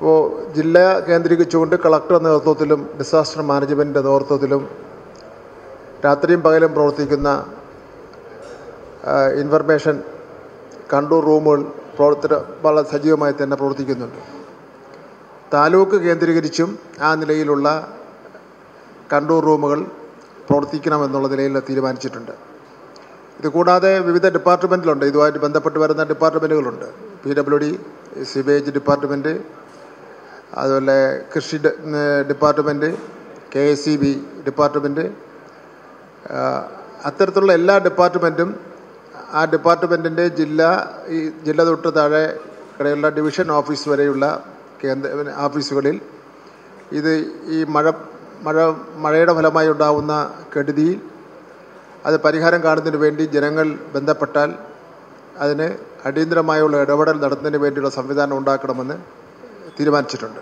ഇപ്പോൾ ജില്ല കേന്ദ്രീകരിച്ചുകൊണ്ട് കളക്ടർ നേതൃത്വത്തിലും ഡിസാസ്റ്റർ മാനേജ്മെൻറ്റിൻ്റെ നേതൃത്വത്തിലും രാത്രിയും പകലും പ്രവർത്തിക്കുന്ന ആ, ഇൻഫർമേഷൻ കൺട്രോൾ റൂമുകൾ പ്രവർത്തന വളരെ സജീവമായി തന്നെ പ്രവർത്തിക്കുന്നുണ്ട് താലൂക്ക് കേന്ദ്രീകരിച്ചും ആ നിലയിലുള്ള കൺട്രോൾ റൂമുകൾ പ്രവർത്തിക്കണമെന്നുള്ള നിലയിൽ തീരുമാനിച്ചിട്ടുണ്ട് ഇത് കൂടാതെ വിവിധ ഡിപ്പാർട്ട്മെൻറ്റിലുണ്ട് ഇതുമായിട്ട് ബന്ധപ്പെട്ട് വരുന്ന ഡിപ്പാർട്ട്മെൻറ്റുകളുണ്ട് P W D sewage department അതുപോലെ കൃഷി ഡി- ഏഹ് department K S C B department ആഹ് അത്തരത്തിലുള്ള എല്ലാ ഡിപ്പാർട്ട്മെൻറ്റും ആ ഡിപ്പാർട്ട്മെൻറ്റിൻ്റെ ജില്ല ഈ ജില്ല തൊട്ട് താഴെ കടയുള്ള ഡിവിഷൻ ഓഫീസ് വരെയുള്ള കേന്ദ്ര ഓഫീസുകളിൽ ഇത് ഈ മഴ മഴ മഴയുടെ ഫലമായി ഉണ്ടാകുന്ന കെടുതിയിൽ അത് പരിഹാരം കാണുന്നതിന് വേണ്ടി ജനങ്ങൾ ബന്ധപ്പെട്ടാൽ അതിന് അടിയന്തരമായുള്ള ഇടപെടൽ നടത്തുന്നതിന് വേണ്ടിയുള്ള സംവിധാനം ഉണ്ടാക്കണമെന്ന് തീരുമാനിച്ചിട്ടുണ്ട്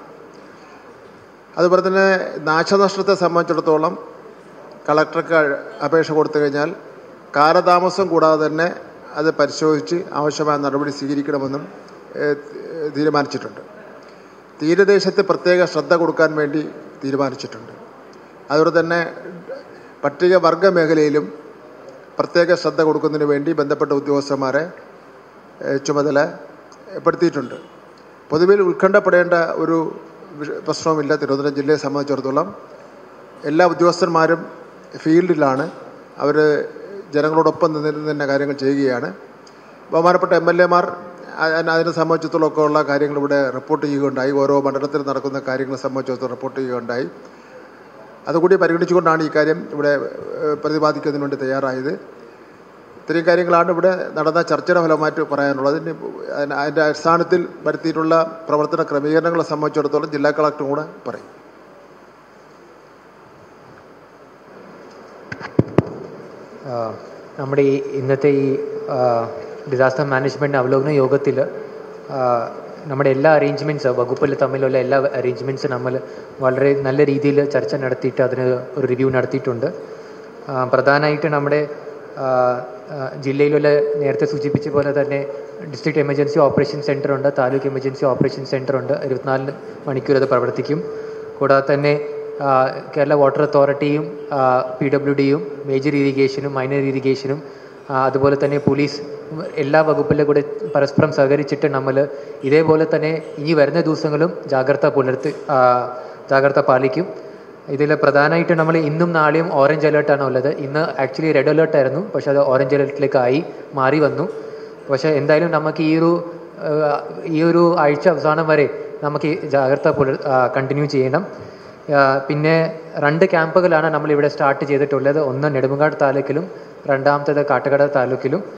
അതുപോലെ തന്നെ നാശനഷ്ടത്തെ സംബന്ധിച്ചിടത്തോളം കളക്ടർക്ക് അപേക്ഷ കൊടുത്തു കഴിഞ്ഞാൽ കാലതാമസം കൂടാതെ തന്നെ അത് പരിശോധിച്ച് ആവശ്യമായ നടപടി സ്വീകരിക്കണമെന്നും ഏഹ്, തീരുമാനിച്ചിട്ടുണ്ട് തീരദേശത്ത് പ്രത്യേക ശ്രദ്ധ കൊടുക്കാൻ വേണ്ടി തീരുമാനിച്ചിട്ടുണ്ട് അതുപോലെ തന്നെ പട്ടികവർഗ മേഖലയിലും പ്രത്യേക ശ്രദ്ധ കൊടുക്കുന്നതിന് വേണ്ടി ബന്ധപ്പെട്ട ഉദ്യോഗസ്ഥന്മാരെ ഏഹ്, ചുമതലപ്പെടുത്തിയിട്ടുണ്ട് പൊതുവിൽ ഉത്കണ്ഠപ്പെടേണ്ട ഒരു വിഷ- പ്രശ്നവുമില്ല തിരുവനന്തപുരം ജില്ലയെ സംബന്ധിച്ചിടത്തോളം എല്ലാ ഉദ്യോഗസ്ഥന്മാരും ഫീൽഡിലാണ് അവർ ജനങ്ങളോടൊപ്പം നിന്ന് തന്നെ കാര്യങ്ങൾ ചെയ്യുകയാണ് ബഹുമാനപ്പെട്ട എം എൽ എമാർ അതിനെ സംബന്ധിച്ചിടത്തോളം ഒക്കെ ഉള്ള കാര്യങ്ങൾ ഇവിടെ റിപ്പോർട്ട് ചെയ്യുകയുണ്ടായി ഓരോ മണ്ഡലത്തിൽ നടക്കുന്ന കാര്യങ്ങളെ സംബന്ധിച്ചിടത്തോളം റിപ്പോർട്ട് ചെയ്യുകയുണ്ടായി അതുകൂടി പരിഗണിച്ചുകൊണ്ടാണ് ഈ കാര്യം ഇവിടെ ഏഹ്, പ്രതിപാദിക്കുന്നതിന് വേണ്ടി തയ്യാറായത് ഇത്രയും കാര്യങ്ങളാണ് ഇവിടെ നടന്ന ചർച്ചയുടെ ഫലമായിട്ട് പറയാനുള്ളത് ഇനി അതിന് അതിൻ്റെ അടിസ്ഥാനത്തിൽ വരുത്തിയിട്ടുള്ള പ്രവർത്തന ക്രമീകരണങ്ങളെ സംബന്ധിച്ചിടത്തോളം ജില്ലാ കളക്ടറും കൂടെ പറയും ആ, നമ്മുടെ ഈ ഇന്നത്തെ ഈ ഡിസാസ്റ്റർ മാനേജ്മെൻറ്റ് അവലോകന യോഗത്തിൽ നമ്മുടെ എല്ലാ അറേഞ്ച്മെൻറ്റ്സ് വകുപ്പിൽ തമ്മിലുള്ള എല്ലാ അറേഞ്ച്മെൻറ്റ്സ് നമ്മൾ വളരെ നല്ല രീതിയിൽ ചർച്ച നടത്തിയിട്ട് അതിന് ഒരു റിവ്യൂ നടത്തിയിട്ടുണ്ട് ആ, പ്രധാനമായിട്ട് നമ്മുടെ ആ, ആ, ജില്ലയിലുള്ള നേരത്തെ സൂചിപ്പിച്ച പോലെ തന്നെ ഡിസ്ട്രിക്ട് എമർജൻസി ഓപ്പറേഷൻ സെൻ്റർ ഉണ്ട് താലൂക്ക് എമർജൻസി ഓപ്പറേഷൻ സെൻ്റർ ഉണ്ട് ഇരുപത്തിനാല് മണിക്കൂർ അത് പ്രവർത്തിക്കും കൂടാതെ തന്നെ ആ, കേരള വാട്ടർ അതോറിറ്റിയും പി ഡബ്ല്യു ഡിയും മേജർ ഇറിഗേഷനും മൈനർ ഇറിഗേഷനും ആ, അതുപോലെ തന്നെ പോലീസ് എല്ലാ വകുപ്പിലെ കൂടെ പരസ്പരം സഹകരിച്ചിട്ട് നമ്മൾ ഇതേപോലെ തന്നെ ഇനി വരുന്ന ദിവസങ്ങളും ജാഗ്രത പുലർത്തി ആ, ജാഗ്രത പാലിക്കും ഇതിൽ പ്രധാനമായിട്ട് നമ്മൾ ഇന്നും നാളെയും ഓറഞ്ച് അലേർട്ടാണ് ഉള്ളത് ഇന്ന് ആക്ച്വലി റെഡ് അലേർട്ട് ആയിരുന്നു പക്ഷേ അത് ഓറഞ്ച് അലേർട്ടിലേക്ക് ആയി മാറി വന്നു പക്ഷേ എന്തായാലും നമുക്ക് ഈ ഒരു ആ, ഈ ഒരു ആഴ്ച അവസാനം വരെ നമുക്ക് ഈ ജാഗ്രത പുലർ കണ്ടിന്യൂ ചെയ്യണം ആ, പിന്നെ രണ്ട് ക്യാമ്പുകളാണ് നമ്മളിവിടെ സ്റ്റാർട്ട് ചെയ്തിട്ടുള്ളത് ഒന്ന് നെടുമങ്ങാട് താലൂക്കിലും രണ്ടാമത്തേത് കാട്ടുകട താലൂക്കിലും